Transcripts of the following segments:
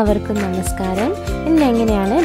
എല്ലാവർക്കും നമസ്കാരം ഇന്ന് എങ്ങനെയാണ്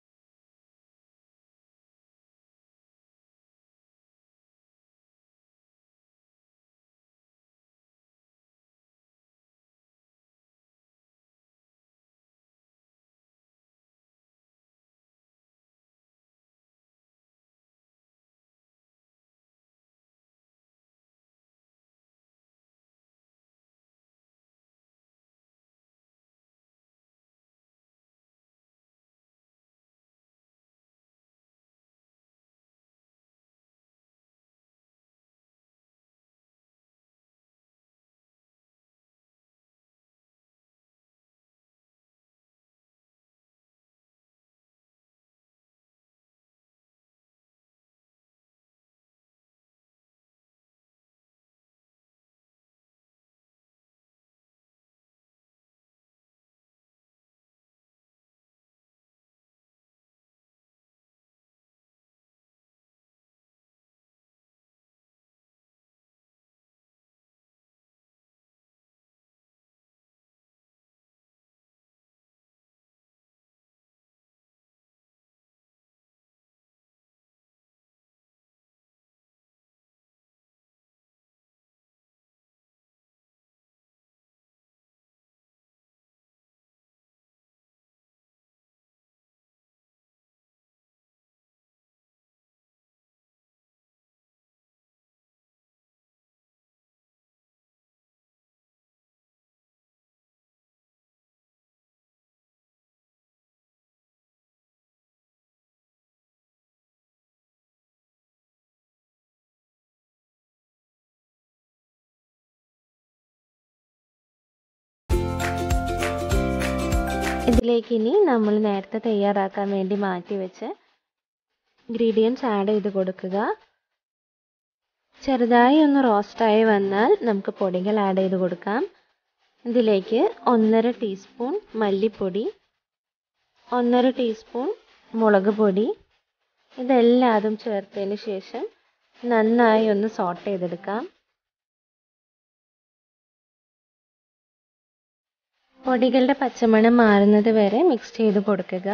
ഇതിലേക്ക് ഇനി നമ്മൾ നേരത്തെ തയ്യാറാക്കാൻ വേണ്ടി മാറ്റി വെച്ച് ഇൻഗ്രീഡിയൻസ് ആഡ് ചെയ്ത് കൊടുക്കുക ചെറുതായി ഒന്ന് റോസ്റ്റായി വന്നാൽ നമുക്ക് പൊടികൾ ആഡ് ചെയ്ത് കൊടുക്കാം ഇതിലേക്ക് ഒന്നര ടീസ്പൂൺ മല്ലിപ്പൊടി ഒന്നര ടീസ്പൂൺ മുളക് പൊടി ഇതെല്ലാതും ചേർത്തതിന് ശേഷം നന്നായി ഒന്ന് സോട്ട് ചെയ്തെടുക്കാം പൊടികളുടെ പച്ചമണം മാറുന്നത് വരെ മിക്സ് ചെയ്ത് കൊടുക്കുക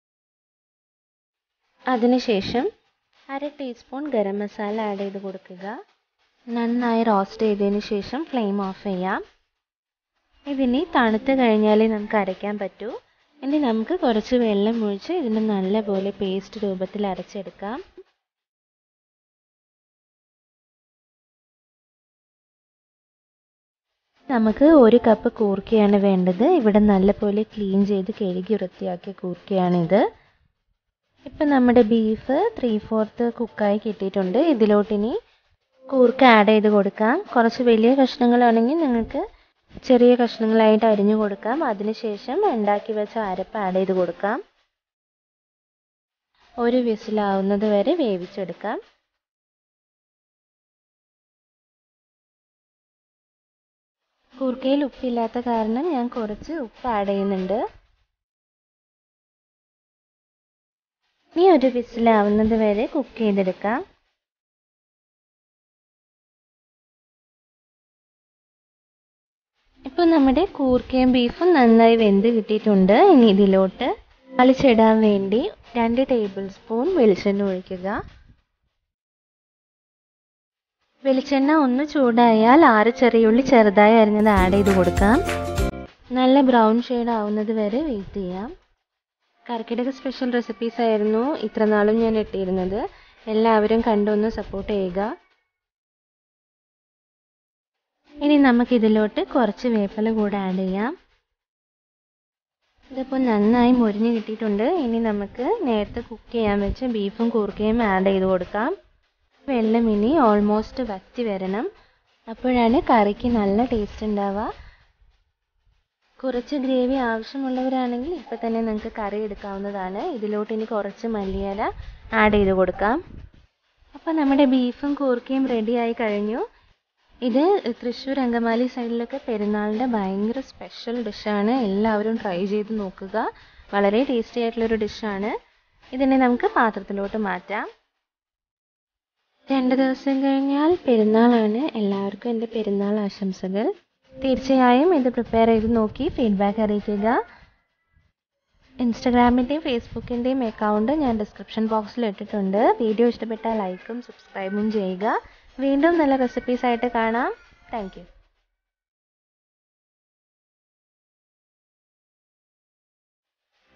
അതിനുശേഷം അര ടീസ്പൂൺ ഗരം മസാല ആഡ് ചെയ്ത് കൊടുക്കുക നന്നായി റോസ്റ്റ് ചെയ്തതിന് ശേഷം ഫ്ലെയിം ഓഫ് ചെയ്യാം ഇതിനി തണുത്ത് കഴിഞ്ഞാലേ നമുക്ക് അരയ്ക്കാൻ പറ്റൂ ഇനി നമുക്ക് കുറച്ച് വെള്ളം ഒഴിച്ച് ഇതിന് നല്ലപോലെ പേസ്റ്റ് രൂപത്തിൽ അരച്ചെടുക്കാം നമുക്ക് ഒരു കപ്പ് കൂർക്കയാണ് വേണ്ടത് ഇവിടെ നല്ലപോലെ ക്ലീൻ ചെയ്ത് കഴുകി വൃത്തിയാക്കിയ കൂർക്കയാണിത് ഇപ്പം നമ്മുടെ ബീഫ് ത്രീ ഫോർത്ത് കുക്കായി കിട്ടിയിട്ടുണ്ട് ഇതിലോട്ടിനി കൂർക്ക ആഡ് ചെയ്ത് കൊടുക്കാം കുറച്ച് വലിയ കഷ്ണങ്ങളാണെങ്കിൽ നിങ്ങൾക്ക് ചെറിയ കഷ്ണങ്ങളായിട്ട് അരിഞ്ഞു കൊടുക്കാം അതിനുശേഷം ഉണ്ടാക്കി വെച്ച അരപ്പ് ആഡ് ചെയ്ത് കൊടുക്കാം ഒരു വിസിലാവുന്നത് വരെ വേവിച്ചെടുക്കാം കൂർക്കയിൽ ഉപ്പില്ലാത്ത കാരണം ഞാൻ കുറച്ച് ഉപ്പ് ആഡ് ചെയ്യുന്നുണ്ട് ഇനി ഒരു വിസിലാവുന്നത് വരെ കുക്ക് ചെയ്തെടുക്കാം ഇപ്പോൾ നമ്മുടെ കൂർക്കയും ബീഫും നന്നായി വെന്ത് കിട്ടിയിട്ടുണ്ട് ഇനി ഇതിലോട്ട് അളിച്ചിടാൻ വേണ്ടി രണ്ട് ടേബിൾ സ്പൂൺ വെളിച്ചെണ്ണ ഒഴിക്കുക വെളിച്ചെണ്ണ ഒന്ന് ചൂടായാൽ ആറ് ചെറിയുള്ളി ചെറുതായി അരിഞ്ഞത് ആഡ് ചെയ്ത് കൊടുക്കാം നല്ല ബ്രൗൺ ഷെയ്ഡ് ആവുന്നത് വരെ വെയിറ്റ് ചെയ്യാം കർക്കിടക സ്പെഷ്യൽ റെസിപ്പീസ് ആയിരുന്നു ഇത്ര നാളും ഞാൻ ഇട്ടിരുന്നത് എല്ലാവരും കണ്ടൊന്ന് സപ്പോർട്ട് ചെയ്യുക ഇനി നമുക്ക് ഇതിലോട്ട് കുറച്ച് വേപ്പില കൂടെ ആഡ് ചെയ്യാം ഇതിപ്പോൾ നന്നായി മുരിഞ്ഞ് കിട്ടിയിട്ടുണ്ട് ഇനി നമുക്ക് നേരത്തെ കുക്ക് ചെയ്യാൻ വെച്ച ബീഫും കൂർക്കയും ആഡ് ചെയ്ത് കൊടുക്കാം വെള്ളം ഇനി ഓൾമോസ്റ്റ് വറ്റി വരണം അപ്പോഴാണ് കറിക്ക് നല്ല ടേസ്റ്റ് ഉണ്ടാവുക കുറച്ച് ഗ്രേവി ആവശ്യമുള്ളവരാണെങ്കിൽ ഇപ്പം തന്നെ നിങ്ങൾക്ക് കറി എടുക്കാവുന്നതാണ് ഇതിലോട്ട് ഇനി കുറച്ച് മല്ലിയില ആഡ് ചെയ്ത് കൊടുക്കാം അപ്പോൾ നമ്മുടെ ബീഫും കൂർക്കയും റെഡി ആയി കഴിഞ്ഞു ഇത് തൃശ്ശൂർ അങ്കമാലി സൈഡിലൊക്കെ പെരുന്നാളിൻ്റെ ഭയങ്കര സ്പെഷ്യൽ ഡിഷാണ് എല്ലാവരും ട്രൈ ചെയ്ത് നോക്കുക വളരെ ടേസ്റ്റി ആയിട്ടുള്ളൊരു ഡിഷാണ് ഇതിനെ നമുക്ക് പാത്രത്തിലോട്ട് മാറ്റാം രണ്ട് ദിവസം കഴിഞ്ഞാൽ പെരുന്നാളാണ് എല്ലാവർക്കും എൻ്റെ പെരുന്നാൾ ആശംസകൾ തീർച്ചയായും ഇത് പ്രിപ്പയർ ചെയ്ത് നോക്കി ഫീഡ്ബാക്ക് അറിയിക്കുക ഇൻസ്റ്റഗ്രാമിൻ്റെയും ഫേസ്ബുക്കിൻ്റെയും അക്കൗണ്ട് ഞാൻ ഡിസ്ക്രിപ്ഷൻ ബോക്സിൽ ഇട്ടിട്ടുണ്ട് വീഡിയോ ഇഷ്ടപ്പെട്ടാൽ ലൈക്കും സബ്സ്ക്രൈബും ചെയ്യുക വീണ്ടും നല്ല റെസിപ്പീസ് ആയിട്ട് കാണാം താങ്ക്